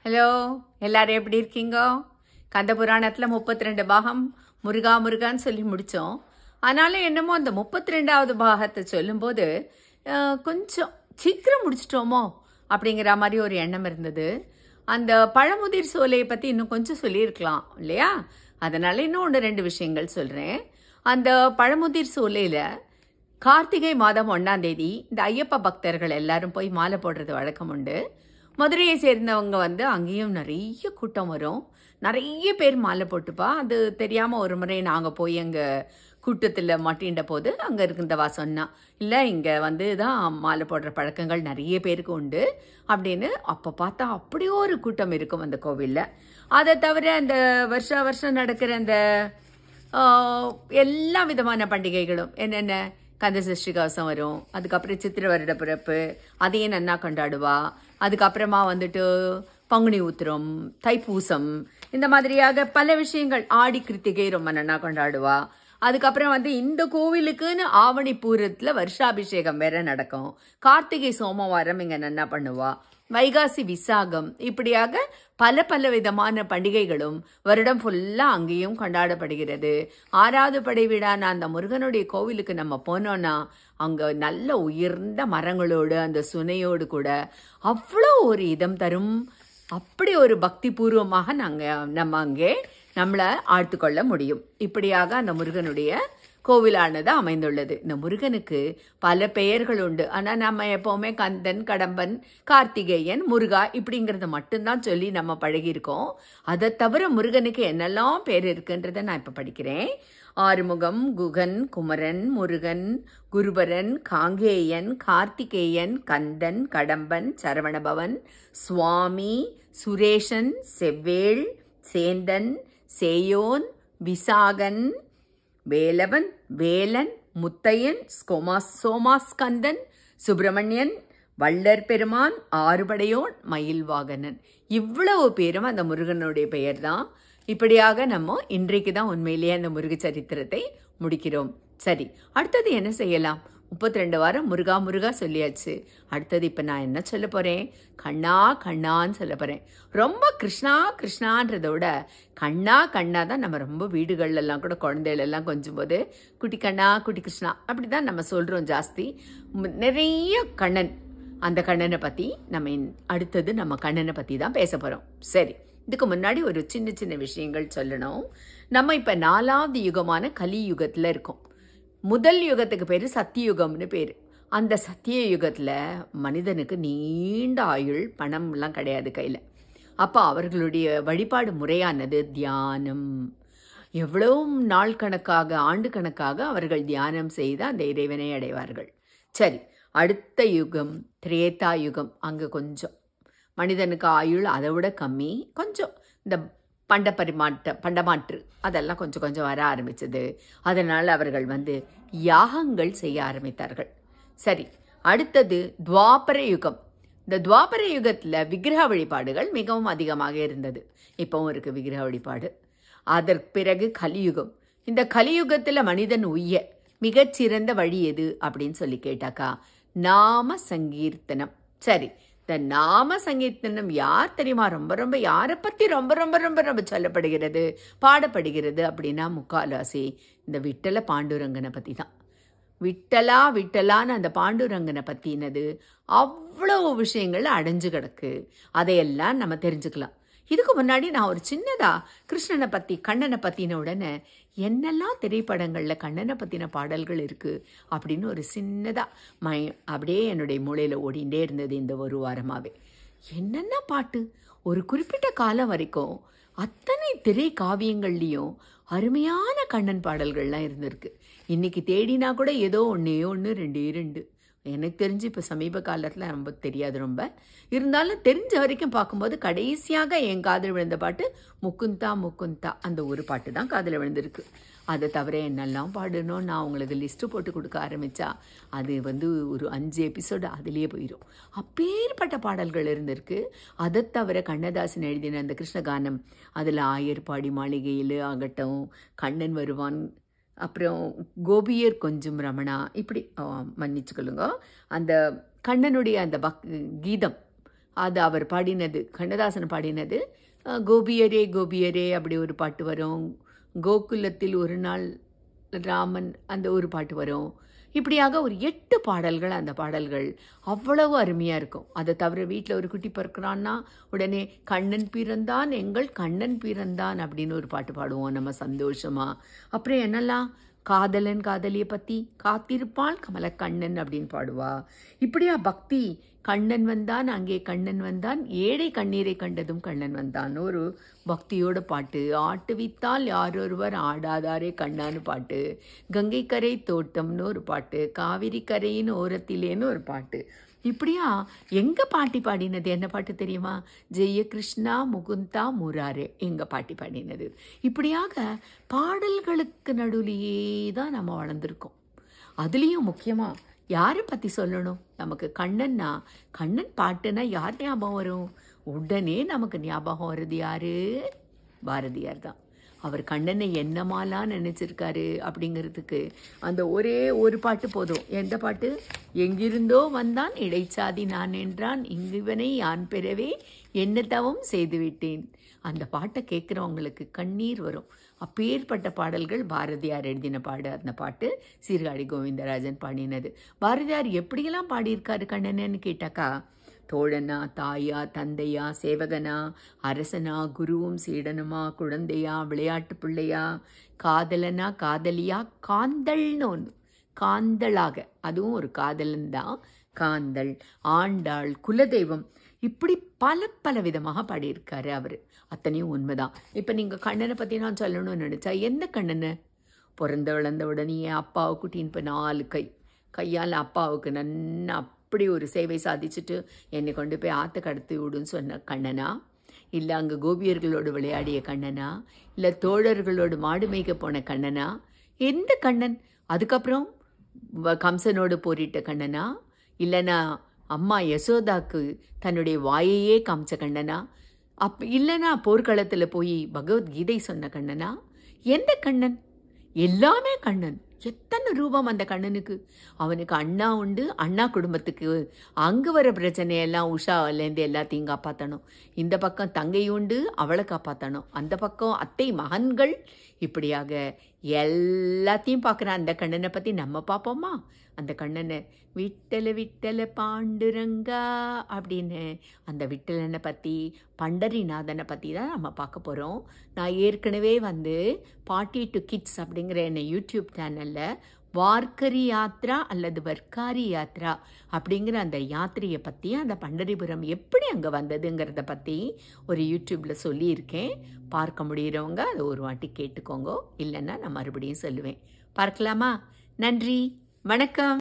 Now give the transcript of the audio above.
hello எல்லாரும் எப்படி இருக்கீங்க கந்த புராணத்தில் முப்பத்தி ரெண்டு பாகம் முருகா முருகான்னு சொல்லி முடித்தோம் ஆனாலும் என்னமோ அந்த முப்பத்தி ரெண்டாவது பாகத்தை சொல்லும்போது அஹ், கொஞ்சம் சீக்கிரம் முடிச்சிட்டோமோ அப்படிங்கிற மாதிரி ஒரு எண்ணம் இருந்தது அந்த பழமுதிர் சோலையை பற்றி இன்னும் கொஞ்சம் சொல்லியிருக்கலாம் இல்லையா அதனால இன்னும் ஒன்று ரெண்டு விஷயங்கள் சொல்கிறேன் அந்த பழமுதிர் சோலையில் கார்த்திகை மாதம் ஒன்றாம் தேதி இந்த ஐயப்ப பக்தர்கள் எல்லாரும் போய் மாலை போடுறது வழக்கம் உண்டு மதுரையை சேர்ந்தவங்க வந்து அங்கேயும் நிறைய கூட்டம் வரும் நிறைய பேர் மாலை போட்டுப்பா அது தெரியாமல் ஒரு முறை நாங்கள் போய் அங்கே கூட்டத்தில் மாட்டின்ற போது அங்கே இருந்தவா சொன்னா இல்லை இங்கே வந்து தான் மாலை போடுற பழக்கங்கள் நிறைய பேருக்கு உண்டு அப்படின்னு அப்போ பார்த்தா அப்படியே ஒரு கூட்டம் இருக்கும் அந்த கோவிலில் அதை தவிர அந்த வருஷா வருஷம் நடக்கிற அந்த ஆஹ் எல்லா விதமான பண்டிகைகளும் என்னென்ன கந்த சஷ்டி கவசம் வரும் அதுக்கப்புறம் சித்திரை வருட பிறப்பு அதையும் நன்னா கொண்டாடுவா அதுக்கப்புறமா வந்துட்டு பங்குனி உத்திரம் தைப்பூசம் இந்த மாதிரியாக பல விஷயங்கள் ஆடி கிருத்திகை ரொம்ப நன்னா கொண்டாடுவா அதுக்கப்புறம் வந்து இந்த கோவிலுக்குன்னு ஆவணி பூரத்துல வருஷாபிஷேகம் வேற நடக்கும் கார்த்திகை சோமவாரம் இங்க நன்னா பண்ணுவா வைகாசி விசாகம் இப்படியாக பல பல விதமான பண்டிகைகளும் வருடம் ஃபுல்லா அங்கேயும் கொண்டாடப்படுகிறது ஆறாவது படை விழான அந்த முருகனுடைய கோவிலுக்கு நம்ம போனோம்னா அங்க நல்ல உயர்ந்த மரங்களோடு அந்த சுனையோடு கூட அவ்வளோ ஒரு இதம் தரும் அப்படி ஒரு பக்தி பூர்வமாக நாங்கள் நம்ம அங்கே நம்மளை ஆழ்த்துக்கொள்ள முடியும் இப்படியாக அந்த முருகனுடைய கோவிலானது அமைந்துள்ளது இந்த முருகனுக்கு பல பெயர்கள் உண்டு ஆனால் நம்ம எப்போவுமே கந்தன் கடம்பன் கார்த்திகேயன் முருகா இப்படிங்கிறத மட்டும்தான் சொல்லி நம்ம பழகியிருக்கோம் அதை தவிர முருகனுக்கு என்னெல்லாம் பேர் இருக்குன்றதை நான் இப்போ படிக்கிறேன் ஆறுமுகம் குகன் குமரன் முருகன் குருபரன் காங்கேயன் கார்த்திகேயன் கந்தன் கடம்பன் சரவணபவன் சுவாமி சுரேஷன் செவ்வேள் சேந்தன் சேயோன் விசாகன் வேலவன் வேலன் முத்தையன் ஸ்கோமாஸ் சோமாஸ்கந்தன் சுப்பிரமணியன் வள்ளர் பெருமான் ஆறுபடையோன் மயில்வாகனன் இவ்வளவு பேரும் அந்த முருகனுடைய பெயர் தான் இப்படியாக நம்ம இன்றைக்கு தான் உண்மையிலேயே அந்த முருக சரித்திரத்தை முடிக்கிறோம் சரி அடுத்தது என்ன செய்யலாம் முப்பத்தி ரெண்டு வாரம் முருகா முருகா சொல்லியாச்சு அடுத்தது இப்போ நான் என்ன சொல்ல போகிறேன் கண்ணா கண்ணான்னு சொல்ல போகிறேன் ரொம்ப கிருஷ்ணா கிருஷ்ணான்றதை விட கண்ணா கண்ணா தான் நம்ம ரொம்ப வீடுகள்ல எல்லாம் கூட குழந்தைகள் எல்லாம் கொஞ்சம் போது குட்டி கண்ணா குட்டி கிருஷ்ணா அப்படி தான் நம்ம சொல்கிறோம் ஜாஸ்தி ம், நிறைய கண்ணன் அந்த கண்ணனை பற்றி நம்ம இன்- அடுத்தது நம்ம கண்ணனை பற்றி தான் பேச போகிறோம் சரி இதுக்கு முன்னாடி ஒரு சின்ன சின்ன விஷயங்கள் சொல்லணும் நம்ம இப்போ நாலாவது யுகமான கலி யுகத்தில் இருக்கோம் முதல் யுகத்துக்கு பேர் சத்தியுகம்னு பேர் அந்த சத்திய யுகத்தில் மனிதனுக்கு நீண்ட ஆயுள் பணம்லாம் கிடையாது கையில் அப்போ அவர்களுடைய வழிபாடு முறையானது தியானம் எவ்வளோ நாள் கணக்காக ஆண்டு கணக்காக அவர்கள் தியானம் செய்து அந்த இறைவனை அடைவார்கள் சரி அடுத்த யுகம் திரேதா யுகம் அங்கே கொஞ்சம் மனிதனுக்கு ஆயுள் அதை விட கம்மி கொஞ்சம் இந்த பண்ட பரிமாற்ற பண்டமாற்று அதெல்லாம் கொஞ்சம் கொஞ்சம் வர ஆரம்பிச்சது அதனால் அவர்கள் வந்து யாகங்கள் செய்ய ஆரம்பித்தார்கள் சரி அடுத்தது துவாபர யுகம் இந்த துவாபர யுகத்தில் விக்கிரக வழிபாடுகள் மிகவும் அதிகமாக இருந்தது இப்போவும் இருக்கு விக்கிரக வழிபாடு அதற்கு பிறகு கலியுகம் இந்த கலியுகத்தில் மனிதன் உய்ய மிகச்சிறந்த வழி எது அப்படின்னு சொல்லி கேட்டாக்கா நாம சங்கீர்த்தனம் சரி இந்த நாம சங்கீர்த்தனம் யார் தெரியுமா ரொம்ப ரொம்ப யாரை பற்றி ரொம்ப ரொம்ப ரொம்ப ரொம்ப சொல்லப்படுகிறது பாடப்படுகிறது அப்படின்னா முக்கால்வாசி இந்த விட்டல பாண்டுரங்கனை பற்றி தான் விட்டலா விட்டலான்னு அந்த பாண்டுரங்கனை பற்றினது அவ்வளோ விஷயங்கள் அடைஞ்சு கிடக்கு அதையெல்லாம் நம்ம தெரிஞ்சுக்கலாம் இதுக்கு முன்னாடி நான் ஒரு சின்னதா கிருஷ்ணனை பற்றி கண்ணனை பற்றின உடனே என்னெல்லாம் திரைப்படங்களில் கண்ணனை பற்றின பாடல்கள் இருக்குது அப்படின்னு ஒரு சின்னதா மை அப்படியே என்னுடைய மூளையில் ஓடிண்டே இருந்தது இந்த ஒரு வாரமாகவே என்னென்ன பாட்டு ஒரு குறிப்பிட்ட காலம் வரைக்கும் அத்தனை திரை காவியங்கள்லேயும் அருமையான கண்ணன் பாடல்கள்லாம் இருந்திருக்கு இன்னைக்கு தேடினா கூட ஏதோ ஒன்றே ஒன்று ரெண்டே ரெண்டு எனக்கு தெரிஞ்சு இப்போ சமீப காலத்தில் ரொம்ப தெரியாது ரொம்ப இருந்தாலும் தெரிஞ்ச வரைக்கும் பார்க்கும்போது கடைசியாக என் காதில் விழுந்த பாட்டு முக்குந்தா முக்குந்தா அந்த ஒரு பாட்டு தான் காதில் விழுந்திருக்கு அதை தவிர என்னெல்லாம் பாடணும் நான் உங்களுக்கு லிஸ்ட்டு போட்டு கொடுக்க ஆரம்பித்தா அது வந்து ஒரு அஞ்சு எபிசோடு அதுலேயே போயிடும் அப்பேற்பட்ட பாடல்கள் இருந்திருக்கு அதை தவிர கண்ணதாசன் எழுதின அந்த கிருஷ்ணகானம் அதில் ஆயர்பாடி மாளிகையில் ஆகட்டும் கண்ணன் வருவான் அப்புறம் கோபியர் கொஞ்சம் ரமணா இப்படி ஆ, மன்னிச்சுக்கொள்ளுங்க அந்த கண்ணனுடைய அந்த பக் கீதம் அது அவர் பாடினது கண்ணதாசன் பாடினது அஹ், கோபியரே கோபியரே அப்படி ஒரு பாட்டு வரும் கோகுலத்தில் ஒரு நாள் ராமன் அந்த ஒரு பாட்டு வரும் இப்படியாக ஒரு எட்டு பாடல்கள் அந்த பாடல்கள் அவ்வளவு அருமையாக இருக்கும் அதை தவிர வீட்டில் ஒரு குட்டி பிறக்கிறான்னா உடனே கண்ணன் பிறந்தான் எங்கள் கண்ணன் பிறந்தான் அப்படின்னு ஒரு பாட்டு பாடுவோம் நம்ம சந்தோஷமா அப்புறம் என்னெல்லாம் காதலன் காதலியை பற்றி காத்திருப்பாள் கமலக்கண்ணன் அப்படின்னு பாடுவா இப்படியா பக்தி கண்ணன் வந்தான் அங்கே கண்ணன் வந்தான் ஏழை கண்ணீரை கண்டதும் கண்ணன் வந்தான் ஒரு பக்தியோட பாட்டு ஆட்டுவித்தால் யாரொருவர் ஆடாதாரே கண்ணான்னு பாட்டு கங்கை கரை தோட்டம்னு ஒரு பாட்டு காவிரி கரையின் ஓரத்திலேன்னு ஒரு பாட்டு இப்படியா எங்க பாட்டி பாடினது என்ன பாட்டு தெரியுமா ஜெய கிருஷ்ணா முகுந்தா முராரே எங்க பாட்டி பாடினது இப்படியாக பாடல்களுக்கு நடுவுலையே தான் நம்ம வளர்ந்துருக்கோம் அதுலேயும் முக்கியமாக யாரை பற்றி சொல்லணும் நமக்கு கண்ணன்னா கண்ணன் பாட்டுனா யார் ஞாபகம் வரும் உடனே நமக்கு ஞாபகம் வருது யாரு பாரதியார் தான் அவர் கண்ணனை என்னமாலாம் நினைச்சிருக்காரு அப்படிங்கிறதுக்கு அந்த ஒரே ஒரு பாட்டு போதும் எந்த பாட்டு எங்கிருந்தோ வந்தான் இடைச்சாதி நான் என்றான் இங்குவனை யான் பெறவே என்ன தவம் செய்து விட்டேன் அந்த பாட்டை கேட்குறவங்களுக்கு கண்ணீர் வரும் அப்பேற்பட்ட பாடல்கள் பாரதியார் எழுதின பாடு அந்த பாட்டு சீர்காழி கோவிந்தராஜன் பாடினது பாரதியார் எப்படியெல்லாம் பாடியிருக்காரு கண்ணனன்னு கேட்டாக்கா தோழனா தாயா தந்தையா சேவகனா அரசனா குருவும் சீடனுமா குழந்தையா விளையாட்டு பிள்ளையா காதலனா காதலியா காந்தள்னு ஒன்று காந்தளாக அதுவும் ஒரு காதலன் தான் காந்தள் ஆண்டாள் குலதெய்வம் இப்படி பல பல விதமாக பாடியிருக்காரு அவர் அத்தனையும் உண்மைதான் இப்போ நீங்கள் கண்ணனை பற்றி நான் சொல்லணும்னு நினச்சா எந்த கண்ணனை பிறந்த வளர்ந்த உடனே அப்பாவை கூட்டின்னு இப்போ நாலு கை கையால் அப்பாவுக்கு நன்னா அப்படி ஒரு சேவை சாதிச்சுட்டு என்னை கொண்டு போய் ஆற்ற கடத்தி விடுன்னு சொன்ன கண்ணனா இல்லை அங்கே கோபியர்களோடு விளையாடிய கண்ணனா இல்லை தோழர்களோடு மாடு மேய்க்க போன கண்ணனா எந்த கண்ணன் அதுக்கப்புறம் வ- கம்சனோடு போரிட்ட கண்ணனா இல்லைனா அம்மா யசோதாக்கு தன்னுடைய வாயையே காமிச்ச கண்ணனா அப் இல்லைனா போர்க்களத்தில் போய் பகவத்கீதை சொன்ன கண்ணனா எந்த கண்ணன் எல்லாமே கண்ணன் எத்தனை ரூபம் அந்த கண்ணனுக்கு அவனுக்கு அண்ணா உண்டு அண்ணா குடும்பத்துக்கு அங்கே வர பிரச்சனையெல்லாம் உஷாவிலேருந்து எல்லாத்தையும் காப்பாற்றணும் இந்த பக்கம் தங்கை உண்டு அவளை காப்பாற்றணும் அந்த பக்கம் அத்தை மகன்கள் இப்படியாக எல்லாத்தையும் பார்க்குற அந்த கண்ணனை பற்றி நம்ம பார்ப்போமா அந்த கண்ணனை விட்டல விட்டல பாண்டுரங்கா அப்படின்னு அந்த விட்டலனை பற்றி பண்டரிநாதனை பற்றி தான் நம்ம பார்க்க போகிறோம் நான் ஏற்கனவே வந்து பாட்டி டு கிட்ஸ் அப்படிங்கிற என்ன யூடியூப் சேனலில் வார்க்கரி யாத்ரா அல்லது வர்க்காரி யாத்ரா அப்படிங்கிற அந்த யாத்திரையை பற்றி அந்த பண்டரிபுரம் எப்படி அங்கே வந்ததுங்கிறத பற்றி ஒரு யூடியூப்பில் சொல்லியிருக்கேன் பார்க்க முடிகிறவங்க அதை ஒரு வாட்டி கேட்டுக்கோங்க இல்லைன்னா நான் மறுபடியும் சொல்லுவேன் பார்க்கலாமா நன்றி வணக்கம்